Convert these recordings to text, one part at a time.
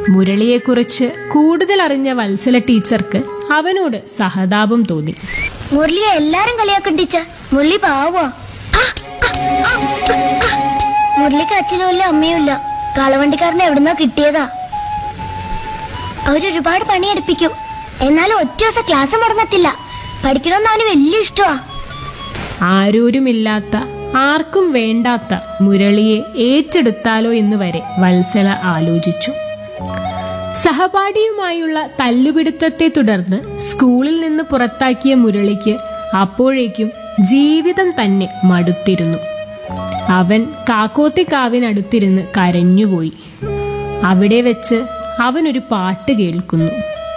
മുരളിയെക്കുറിച്ച് കൂടുതൽ അറിഞ്ഞ വത്സല ടീച്ചർക്ക് അവനോട് സഹതാപം തോന്നി മുരളിയെ എല്ലാരും കളിയാക്കും ടീച്ചർ മുരളി പാവോ മുരളിക്ക് അച്ഛനും ഇല്ല അമ്മയും ഇല്ല കാളവണ്ടിക്കാരനെ എവിടുന്നോ കിട്ടിയതാ അവരൊരുപാട് പണിയെടുപ്പിക്കും എന്നാലും ഒറ്റ ദിവസം ക്ലാസ് മുടങ്ങത്തില്ല പഠിക്കണമെന്ന് അവന് വലിയ ഇഷ്ടമാ ആരോരുമില്ലാത്ത ആർക്കും വേണ്ടാത്ത മുരളിയെ ഏറ്റെടുത്താലോ എന്ന് വരെ വത്സല ആലോചിച്ചു സഹപാഠിയുമായുള്ള തല്ലുപിടുത്തത്തെ തുടർന്ന് സ്കൂളിൽ നിന്ന് പുറത്താക്കിയ മുരളിക്ക് അപ്പോഴേക്കും ജീവിതം തന്നെ മടുത്തിരുന്നു അവൻ കാക്കോത്തിക്കാവിനടുത്തിരുന്ന് കരഞ്ഞുപോയി അവിടെ വെച്ച് അവനൊരു പാട്ട് കേൾക്കുന്നു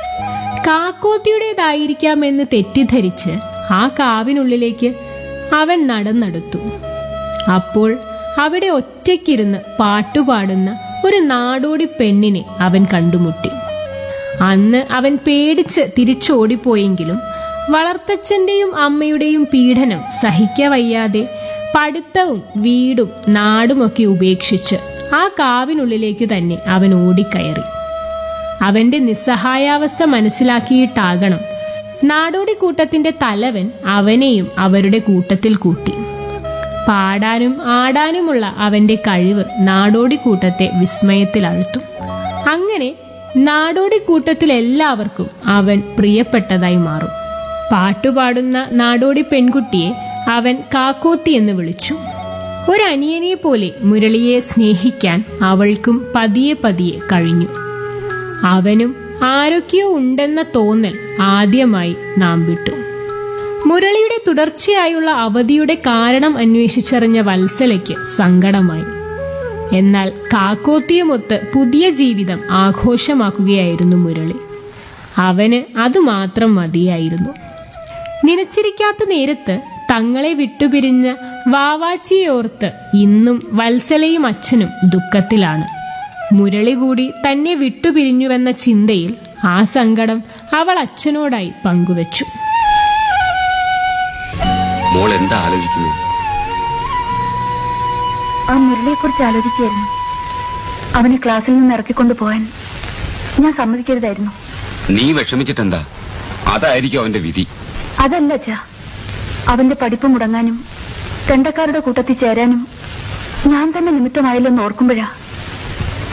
കാക്കോത്തിയുടേതായിരിക്കാമെന്ന് തെറ്റിദ്ധരിച്ച് ആ കാവിനുള്ളിലേക്ക് അവൻ നടന്നെടുത്തു അപ്പോൾ അവിടെ ഒറ്റയ്ക്കിരുന്ന് പാട്ടുപാടുന്ന ഒരു നാടോടി പെണ്ണിനെ അവൻ കണ്ടുമുട്ടി അന്ന് അവൻ പേടിച്ച് തിരിച്ചോടിപ്പോയെങ്കിലും വളർത്തച്ഛന്റെയും അമ്മയുടെയും പീഡനം സഹിക്കവയ്യാതെ പഠിത്തവും വീടും നാടുമൊക്കെ ഉപേക്ഷിച്ച് ആ കാവിനുള്ളിലേക്ക് തന്നെ അവൻ ഓടിക്കയറി അവന്റെ നിസ്സഹായാവസ്ഥ മനസ്സിലാക്കിയിട്ടാകണം നാടോടി കൂട്ടത്തിന്റെ തലവൻ അവനെയും അവരുടെ കൂട്ടത്തിൽ കൂട്ടി പാടാനും ആടാനുമുള്ള അവന്റെ കഴിവ് നാടോടി കൂട്ടത്തെ വിസ്മയത്തിലഴുത്തും അങ്ങനെ നാടോടി കൂട്ടത്തിൽ എല്ലാവർക്കും അവൻ പ്രിയപ്പെട്ടതായി മാറും പാട്ടുപാടുന്ന നാടോടി പെൺകുട്ടിയെ അവൻ കാക്കോത്തി എന്ന് വിളിച്ചു ഒരനിയനെ പോലെ മുരളിയെ സ്നേഹിക്കാൻ അവൾക്കും പതിയെ പതിയെ കഴിഞ്ഞു അവനും ആരൊക്കെയോ ഉണ്ടെന്ന തോന്നൽ ആദ്യമായി നാം വിട്ടു മുരളിയുടെ തുടർച്ചയായുള്ള അവധിയുടെ കാരണം അന്വേഷിച്ചറിഞ്ഞ വത്സലയ്ക്ക് സങ്കടമായി എന്നാൽ കാക്കോത്തിയുമൊത്ത് പുതിയ ജീവിതം ആഘോഷമാക്കുകയായിരുന്നു മുരളി അവന് അതുമാത്രം മതിയായിരുന്നു നനച്ചിരിക്കാത്ത നേരത്ത് തങ്ങളെ വിട്ടുപിരിഞ്ഞ വാവാച്ചിയെ ഓർത്ത് ഇന്നും വത്സലയും അച്ഛനും ദുഃഖത്തിലാണ് മുരളി കൂടി തന്നെ വിട്ടുപിരിഞ്ഞുവെന്ന ചിന്തയിൽ ആ സങ്കടം അവൾ അച്ഛനോടായി പങ്കുവച്ചു മോൾ എന്താ ആലോചിക്കുന്നത് ആ മുരളിയെ കുറിച്ച് ആലോചിക്കുകയായിരുന്നു അവനെ ക്ലാസ്സിൽ നിന്ന് ഇറക്കിക്കൊണ്ടു പോകാൻ ഞാൻ സമ്മതിക്കരുതായിരുന്നു നീ വിഷമിച്ചിട്ടെന്താ അതായിരിക്കും അവന്റെ വിധി അതല്ല അച്ഛാ അവന്റെ പഠിപ്പ് മുടങ്ങാനും തെണ്ടക്കാരുടെ കൂട്ടത്തിൽ ചേരാനും ഞാൻ തന്നെ നിമിത്തമായില്ലെന്ന് ഓർക്കുമ്പോഴാ